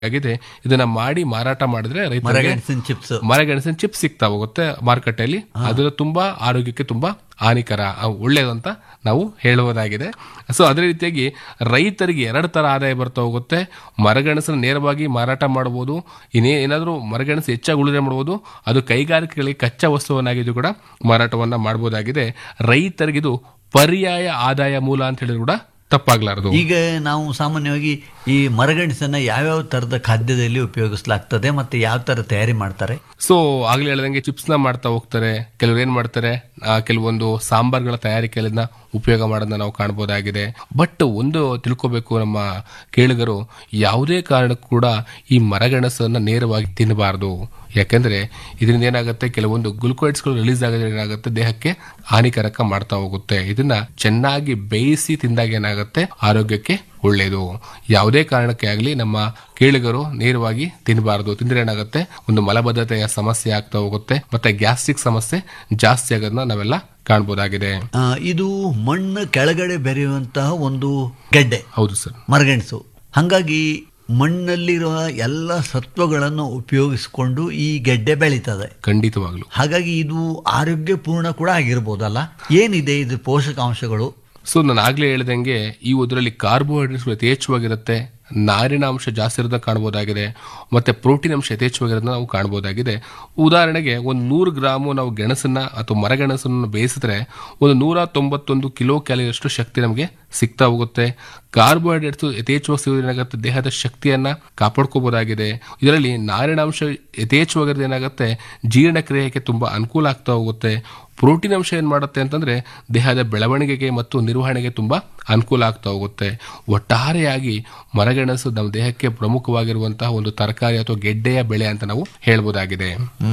ಆಗಿದೆ ಇದನ್ನ ಮಾಡಿ ಮಾರಾಟ ಮಾಡಿದ್ರೆ ರೈತರಿಗೆ ಮರಗೆಣಸಿನ ಚಿಪ್ಸ್ ಮರಗೆಣಸಿನ ಚಿಪ್ಸ್ ಸಿಗ್ತಾ ಹೋಗುತ್ತೆ ಮಾರುಕಟ್ಟೆಯಲ್ಲಿ ಅದು ತುಂಬಾ ಆರೋಗ್ಯಕ್ಕೆ ತುಂಬಾ ಹಾನಿಕರ ಅವು ಒಳ್ಳೇದು ಅಂತ ನಾವು ಹೇಳುವುದಾಗಿದೆ ಸೊ ಅದೇ ರೀತಿಯಾಗಿ ರೈತರಿಗೆ ಎರಡು ತರ ಆದಾಯ ಬರ್ತಾ ಹೋಗುತ್ತೆ ಮರಗೆಣಸನ್ನು ನೇರವಾಗಿ ಮಾರಾಟ ಮಾಡಬಹುದು ಇನ್ನೇ ಏನಾದರೂ ಮರಗೆಣಸು ಹೆಚ್ಚಾಗಿ ಉಳಿದ್ರೆ ಮಾಡಬಹುದು ಅದು ಕೈಗಾರಿಕೆಗಳಿಗೆ ಕಚ್ಚಾ ವಸ್ತುವನ್ನಾಗಿದ್ದು ಕೂಡ ಮಾರಾಟವನ್ನ ಮಾಡಬಹುದಾಗಿದೆ ರೈತರಿಗೆ ಇದು ಪರ್ಯಾಯ ಆದಾಯ ಮೂಲ ಅಂತ ಹೇಳಿದ್ರು ಕೂಡ ತಪ್ಪಾಗ್ಲಾರದು ಈಗ ನಾವು ಸಾಮಾನ್ಯವಾಗಿ ಈ ಮರಗೆಣಸನ್ನ ಯಾವ್ಯಾವ ತರದ ಖಾದ್ಯದಲ್ಲಿ ಉಪಯೋಗಿಸಲಾಗ್ತದೆ ಮತ್ತೆ ಯಾವ ತರ ತಯಾರಿ ಮಾಡ್ತಾರೆ ಸೊ ಆಗ್ಲೇ ಹೇಳ್ದಂಗೆ ಚಿಪ್ಸ್ ನ ಮಾಡ್ತಾ ಹೋಗ್ತಾರೆ ಕೆಲವರು ಏನ್ ಮಾಡ್ತಾರೆ ಆ, ಕೆಲವೊಂದು ಸಾಂಬಾರ್ಗಳ ತಯಾರಿಕೆಯನ್ನ ಉಪಯೋಗ ಮಾಡೋದನ್ನ ನಾವು ಕಾಣಬಹುದಾಗಿದೆ ಬಟ್ ಒಂದು ತಿಳ್ಕೋಬೇಕು ನಮ್ಮ ಕೇಳುಗರು ಯಾವುದೇ ಕಾರಣಕ್ಕೂ ಕೂಡ ಈ ಮರಗೆಣಸನ್ನ ನೇರವಾಗಿ ತಿನ್ನಬಾರದು ಯಾಕೆಂದ್ರೆ ಇದರಿಂದ ಏನಾಗುತ್ತೆ ಕೆಲವೊಂದು ಗ್ಲುಕೋಯ್ಡ್ಸ್ಗಳು ರಿಲೀಸ್ ಆಗೋದ್ರಿಂದ ಏನಾಗುತ್ತೆ ದೇಹಕ್ಕೆ ಹಾನಿಕರಕ ಮಾಡ್ತಾ ಹೋಗುತ್ತೆ ಇದನ್ನ ಚೆನ್ನಾಗಿ ಬೇಯಿಸಿ ತಿಂದಾಗ ಏನಾಗುತ್ತೆ ಆರೋಗ್ಯಕ್ಕೆ ಒಳ್ಳೆಯದು ಯಾವುದೇ ಕಾರಣಕ್ಕೆ ಆಗಲಿ ನಮ್ಮ ಕೇಳುಗರು ನೇರವಾಗಿ ತಿನ್ನಬಾರದು ತಿಂದ್ರೆ ಏನಾಗುತ್ತೆ ಒಂದು ಮಲಬದ್ಧತೆಯ ಸಮಸ್ಯೆ ಆಗ್ತಾ ಹೋಗುತ್ತೆ ಮತ್ತೆ ಗ್ಯಾಸ್ಟ್ರಿಕ್ ಸಮಸ್ಯೆ ಜಾಸ್ತಿ ಆಗೋದನ್ನ ನಾವೆಲ್ಲ ಕಾಣಬಹುದಾಗಿದೆ ಆ, ಇದು ಮಣ್ಣು ಕೆಳಗಡೆ ಬೆರೆಯುವಂತಹ ಒಂದು ಗೆಡ್ಡೆ ಹೌದು ಸರ್ ಮರಗೆಣಸು ಹಾಗಾಗಿ ಮಣ್ಣಲ್ಲಿರುವ ಎಲ್ಲ ಸತ್ವಗಳನ್ನು ಉಪಯೋಗಿಸಿಕೊಂಡು ಈ ಗೆಡ್ಡೆ ಬೆಳೀತದೆ ಖಂಡಿತವಾಗ್ಲು ಹಾಗಾಗಿ ಇದು ಆರೋಗ್ಯಪೂರ್ಣ ಕೂಡ ಆಗಿರ್ಬೋದಲ್ಲ ಏನಿದೆ ಇದು ಪೋಷಕಾಂಶಗಳು ಸೊ ನಾನು ಆಗ್ಲೇ ಹೇಳ್ದಂಗೆ ಈ ಇದರಲ್ಲಿ ಕಾರ್ಬೋಹೈಡ್ರೇಟ್ಸ್ ಯಥೇಚ್ಛವಾಗಿರುತ್ತೆ ನಾರಿನಾಂಶ ಜಾಸ್ತಿ ಇರೋದನ್ನ ಕಾಣಬಹುದಾಗಿದೆ ಮತ್ತೆ ಪ್ರೋಟೀನ್ ಅಂಶ ಯಥೇಚ್ಛವಾಗಿರೋದನ್ನ ನಾವು ಕಾಣಬಹುದಾಗಿದೆ ಉದಾಹರಣೆಗೆ ಒಂದು ನೂರು ಗ್ರಾಮು ನಾವು ಗೆಣಸನ್ನ ಅಥವಾ ಮರಗೆಣಸನ್ನು ಬೇಯಿಸಿದ್ರೆ ಒಂದು ನೂರ ತೊಂಬತ್ತೊಂದು ಕಿಲೋ ಕ್ಯಾಲರಿಯಷ್ಟು ಶಕ್ತಿ ನಮಗೆ ಸಿಗ್ತಾ ಹೋಗುತ್ತೆ ಕಾರ್ಬೋಹೈಡ್ರೇಟ್ಸ್ ಯಥೇಚ್ಛವಾಗಿ ಸಿಗೋದು ಏನಾಗುತ್ತೆ ದೇಹದ ಶಕ್ತಿಯನ್ನ ಕಾಪಾಡ್ಕೋಬಹುದಾಗಿದೆ ಇದರಲ್ಲಿ ನಾರಿನಾಂಶ ಯಥೇಚ್ಛವಾಗಿರೋದು ಏನಾಗುತ್ತೆ ಜೀರ್ಣಕ್ರಿಯೆಗೆ ತುಂಬಾ ಅನುಕೂಲ ಆಗ್ತಾ ಹೋಗುತ್ತೆ ಪ್ರೋಟೀನ್ ಅಂಶ ಏನ್ ಮಾಡುತ್ತೆ ಅಂತಂದ್ರೆ ದೇಹದ ಬೆಳವಣಿಗೆಗೆ ಮತ್ತು ನಿರ್ವಹಣೆಗೆ ತುಂಬಾ ಅನುಕೂಲ ಆಗ್ತಾ ಹೋಗುತ್ತೆ ಒಟ್ಟಾರೆಯಾಗಿ ಮರಗೆಣಸು ನಮ್ಮ ದೇಹಕ್ಕೆ ಪ್ರಮುಖವಾಗಿರುವಂತಹ ಒಂದು ತರಕಾರಿ ಅಥವಾ ಗೆಡ್ಡೆಯ ಬೆಳೆ ಅಂತ ನಾವು ಹೇಳ್ಬೋದಾಗಿದೆ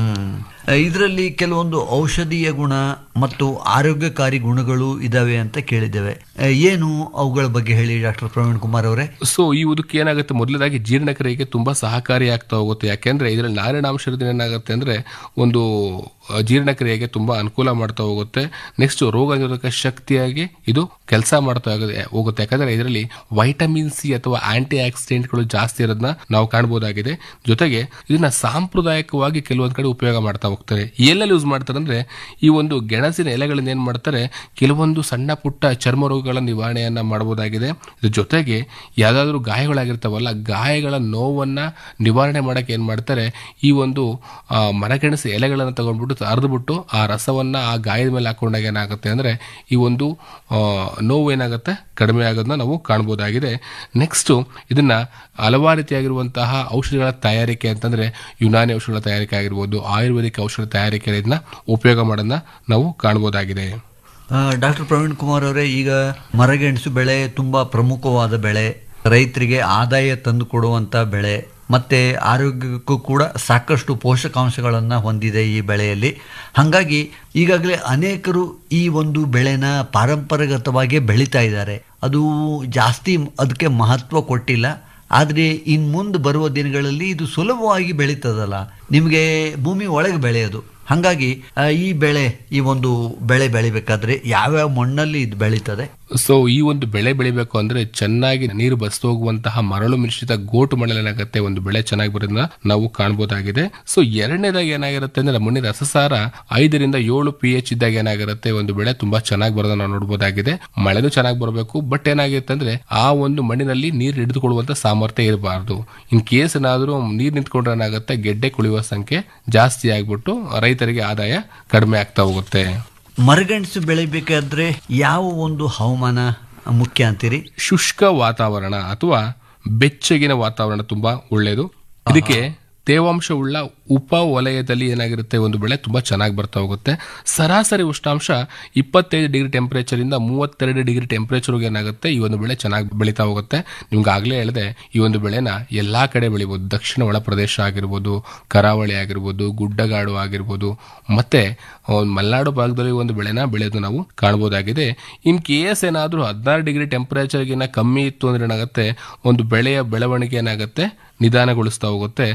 ಇದರಲ್ಲಿ ಕೆಲವೊಂದು ಔಷಧೀಯ ಗುಣ ಮತ್ತು ಆರೋಗ್ಯಕಾರಿ ಗುಣಗಳು ಇದಾವೆ ಅಂತ ಕೇಳಿದ್ದೇವೆ ಆ, ಏನು ಅವುಗಳ ಬಗ್ಗೆ ಹೇಳಿ ಡಾಕ್ಟರ್ ಪ್ರವೀಣ್ ಕುಮಾರ್ ಅವರೇ ಸೊ ಈ ಉದಕ್ಕೆ ಏನಾಗುತ್ತೆ ಮೊದಲದಾಗಿ ಜೀರ್ಣಕ್ರಿಯೆಗೆ ತುಂಬಾ ಸಹಕಾರಿ ಆಗ್ತಾ ಹೋಗುತ್ತೆ ಯಾಕೆಂದ್ರೆ ಇದರಲ್ಲಿ ನಾರಿನಾಂಶ ಇರೋದ್ರಿಂದ ಏನಾಗುತ್ತೆ ಅಂದ್ರೆ ಒಂದು ಆ, ಜೀರ್ಣಕ್ರಿಯೆಗೆ ತುಂಬಾ ಅನುಕೂಲ ಮಾಡ್ತಾ ಹೋಗುತ್ತೆ ನೆಕ್ಸ್ಟ್ ರೋಗ ನಿರೋಧಕ ಶಕ್ತಿಯಾಗಿ ಇದು ಕೆಲಸ ಮಾಡ್ತಾ ಹೋಗುತ್ತೆ- ಹೋಗುತ್ತೆ ಯಾಕಂದ್ರೆ ಇದರಲ್ಲಿ ವೈಟಮಿನ್ ಸಿ ಅಥವಾ ಆಂಟಿ ಆಕ್ಸಿಡೆಂಟ್ಗಳು ಜಾಸ್ತಿ ಇರೋದನ್ನ ನಾವು ಕಾಣಬಹುದಾಗಿದೆ ಜೊತೆಗೆ ಇದನ್ನ ಸಾಂಪ್ರದಾಯಿಕವಾಗಿ ಕೆಲವೊಂದ್ ಕಡೆ ಉಪಯೋಗ ಮಾಡ್ತಾ ಹೋಗ್ತಾರೆ ಎಲ್ಲೆಲ್ಲಿ ಯೂಸ್ ಮಾಡ್ತಾರೆ ಅಂದ್ರೆ ಈ ಒಂದು ಗೆಣಸಿನ ಎಲೆಗಳನ್ನ ಏನ್ ಮಾಡ್ತಾರೆ ಕೆಲವೊಂದು ಸಣ್ಣ ಪುಟ್ಟ ಚರ್ಮ ರೋಗಗಳ ನಿವಾರಣೆಯನ್ನ ಮಾಡಬಹುದಾಗಿದೆ ಇದ್ರ ಜೊತೆಗೆ ಯಾವ್ದಾದ್ರು ಗಾಯಗಳಾಗಿರ್ತಾವಲ್ಲ ಗಾಯಗಳ ನೋವನ್ನ ನಿವಾರಣೆ ಮಾಡಕ್ಕೆ ಏನ್ ಮಾಡ್ತಾರೆ ಈ ಒಂದು ಆ, ಮರಗೆಣಸು ಎಲೆಗಳನ್ನ ತಗೊಂಡ್ಬಿಟ್ಟು ಅರ್ದ್ಬಿಟ್ಟು ಆ ರಸವನ್ನ ಆ ಗಾಯದ ಮೇಲೆ ಹಾಕೊಂಡಾಗ ಏನಾಗುತ್ತೆ ಅಂದ್ರೆ ಈ ಒಂದು ಆ, ನೋವು ಏನಾಗುತ್ತೆ ಕಡಿಮೆ ಆಗೋದನ್ನ ನಾವು ಕಾಣಬಹುದಾಗಿದೆ ನೆಕ್ಸ್ಟ್ ಇದನ್ನ ಹಲವಾರು ರೀತಿಯಾಗಿರುವಂತಹ ಔಷಧಿಗಳ ತಯಾರಿಕೆ ಅಂತಂದ್ರೆ ಯುನಾನಿ ಔಷಧಿಗಳ ತಯಾರಿಕೆ ಆಗಿರ್ಬೋದು ಆಯುರ್ವೇದಿಕ್ ಔಷಧ ತಯಾರಿಕೆ ಇದನ್ನ ಉಪಯೋಗ ಮಾಡೋದನ್ನ ನಾವು ಕಾಣಬಹುದಾಗಿದೆ ಡಾಕ್ಟರ್ ಪ್ರವೀಣ್ ಕುಮಾರ್ ಅವರೇ ಈಗ ಮರಗೆಣಸು ಬೆಳೆ ತುಂಬಾ ಪ್ರಮುಖವಾದ ಬೆಳೆ ರೈತರಿಗೆ ಆದಾಯ ತಂದು ಕೊಡುವಂತ ಬೆಳೆ ಮತ್ತೆ ಆರೋಗ್ಯಕ್ಕೂ ಕೂಡ ಸಾಕಷ್ಟು ಪೋಷಕಾಂಶಗಳನ್ನು ಹೊಂದಿದೆ ಈ ಬೆಳೆಯಲ್ಲಿ ಹಾಗಾಗಿ ಈಗಾಗಲೇ ಅನೇಕರು ಈ ಒಂದು ಬೆಳೆನ ಪಾರಂಪರಾಗತವಾಗಿ ಬೆಳೀತಾ ಇದ್ದಾರೆ ಅದು ಜಾಸ್ತಿ ಅದಕ್ಕೆ ಮಹತ್ವ ಕೊಟ್ಟಿಲ್ಲ ಆದರೆ ಇನ್ ಮುಂದೆ ಬರುವ ದಿನಗಳಲ್ಲಿ ಇದು ಸುಲಭವಾಗಿ ಬೆಳೀತದಲ್ಲ ನಿಮಗೆ ಭೂಮಿ ಒಳಗೆ ಬೆಳೆಯೋದು ಹಾಗಾಗಿ ಆ, ಈ ಬೆಳೆ ಈ ಒಂದು ಬೆಳೆ ಬೆಳಿಬೇಕಾದ್ರೆ ಯಾವ್ಯಾವ ಮಣ್ಣಲ್ಲಿ ಇದು ಬೆಳೀತದೆ ಸೊ ಈ ಒಂದು ಬೆಳೆ ಬೆಳಿಬೇಕು ಅಂದ್ರೆ ಚೆನ್ನಾಗಿ ನೀರು ಬಸ್ತು ಹೋಗುವಂತಹ ಮರಳು ಮಿಶ್ರಿತ ಗೋಟು ಮಣ್ಣಲ್ಲಿ ಏನಾಗುತ್ತೆ ಒಂದು ಬೆಳೆ ಚೆನ್ನಾಗಿ ಬರೋದನ್ನ ನಾವು ಕಾಣಬಹುದಾಗಿದೆ ಸೊ ಎರಡನೇದಾಗಿ ಏನಾಗಿರುತ್ತೆ ಅಂದ್ರೆ ಮಣ್ಣಿನ ರಸಸಾರ ಐದರಿಂದ ಏಳು ಪಿ ಎಚ್ ಇದ್ದಾಗ ಏನಾಗಿರುತ್ತೆ ಒಂದು ಬೆಳೆ ತುಂಬಾ ಚೆನ್ನಾಗಿ ಬರೋದನ್ನ ನಾವು ನೋಡಬಹುದಾಗಿದೆ ಮಳೆನೂ ಚೆನ್ನಾಗಿ ಬರಬೇಕು ಬಟ್ ಏನಾಗಿರುತ್ತೆ ಅಂದ್ರೆ ಆ ಒಂದು ಮಣ್ಣಿನಲ್ಲಿ ನೀರು ಹಿಡಿದುಕೊಳ್ಳುವಂತ ಸಾಮರ್ಥ್ಯ ಇರಬಾರದು ಇನ್ ಕೇಸ್ ಏನಾದರೂ ನೀರು ನಿಂತ್ಕೊಂಡ್ರೆ ಏನಾಗುತ್ತೆ ಗೆಡ್ಡೆ ಕುಳಿಯುವ ಸಂಖ್ಯೆ ಜಾಸ್ತಿ ಆಗ್ಬಿಟ್ಟು ರೈತರಿಗೆ ಆದಾಯ ಕಡಿಮೆ ಆಗ್ತಾ ಹೋಗುತ್ತೆ ಮರಗೆಣಸು ಬೆಳಿಬೇಕಾದ್ರೆ ಯಾವ ಒಂದು ಹವಾಮಾನ ಮುಖ್ಯ ಅಂತೀರಿ ಶುಷ್ಕ ವಾತಾವರಣ ಅಥವಾ ಬೆಚ್ಚಗಿನ ವಾತಾವರಣ ತುಂಬಾ ಒಳ್ಳೆಯದು ಇದಕ್ಕೆ ತೇವಾಂಶವುಳ್ಳ ಉಪ ವಲಯದಲ್ಲಿ ಏನಾಗಿರುತ್ತೆ ಒಂದು ಬೆಳೆ ತುಂಬಾ ಚೆನ್ನಾಗಿ ಬರ್ತಾ ಹೋಗುತ್ತೆ ಸರಾಸರಿ ಉಷ್ಣಾಂಶ ಇಪ್ಪತ್ತೈದು ಡಿಗ್ರಿ ಟೆಂಪರೇಚರ್ ಇಂದ ಮೂವತ್ತೆರಡು ಡಿಗ್ರಿ ಟೆಂಪರೇಚರ್ ಏನಾಗುತ್ತೆ ಈ ಒಂದು ಬೆಳೆ ಚೆನ್ನಾಗಿ ಬೆಳೀತಾ ಹೋಗುತ್ತೆ ನಿಮ್ಗೆ ಆಗ್ಲೇ ಹೇಳಿದೆ ಈ ಒಂದು ಬೆಳೆನ ಎಲ್ಲಾ ಕಡೆ ಬೆಳಿಬಹುದು ದಕ್ಷಿಣ ಒಳ ಪ್ರದೇಶ ಆಗಿರ್ಬೋದು ಕರಾವಳಿ ಆಗಿರ್ಬೋದು ಗುಡ್ಡಗಾಡು ಆಗಿರ್ಬೋದು ಮತ್ತೆ ಒಂದು ಮಲೆನಾಡು ಭಾಗದಲ್ಲಿ ಒಂದು ಬೆಳೆನ ಬೆಳೆಯೋದು ನಾವು ಕಾಣಬಹುದಾಗಿದೆ ಇನ್ ಕೇಸ್ ಏನಾದರೂ ಹದಿನಾರು ಡಿಗ್ರಿ ಟೆಂಪರೇಚರ್ಗಿನ್ನ ಕಮ್ಮಿ ಇತ್ತು ಅಂದ್ರೆ ಏನಾಗುತ್ತೆ ಒಂದು ಬೆಳೆಯ ಬೆಳವಣಿಗೆ ಏನಾಗುತ್ತೆ ನಿಧಾನಗೊಳಿಸ್ತಾ ಹೋಗುತ್ತೆ ಸರ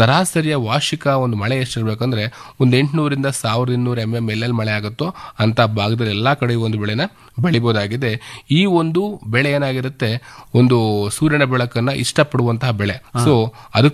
ಸರಾಸರಿಯ ವಾರ್ಷಿಕ ಒಂದು ಮಳೆ ಎಷ್ಟಿರ್ಬೇಕಂದ್ರೆ ಒಂದು ಎಂಟುನೂರಿಂದ ಸಾವಿರದ ಇನ್ನೂರು ಎಂ ಎಂ ಎಲ್ಲೆಲ್ಲಿ ಮಳೆ ಆಗುತ್ತೋ ಅಂತ ಭಾಗದಲ್ಲಿ ಎಲ್ಲಾ ಕಡೆ ಒಂದು ಬೆಳೆನ ಬೆಳಿಬೋದಾಗಿದೆ ಈ ಒಂದು ಬೆಳೆ ಏನಾಗಿರುತ್ತೆ ಒಂದು ಸೂರ್ಯನ ಬೆಳಕನ್ನ ಇಷ್ಟಪಡುವಂತಹ ಬೆಳೆ ಸೊ ಅದಕ್ಕೆ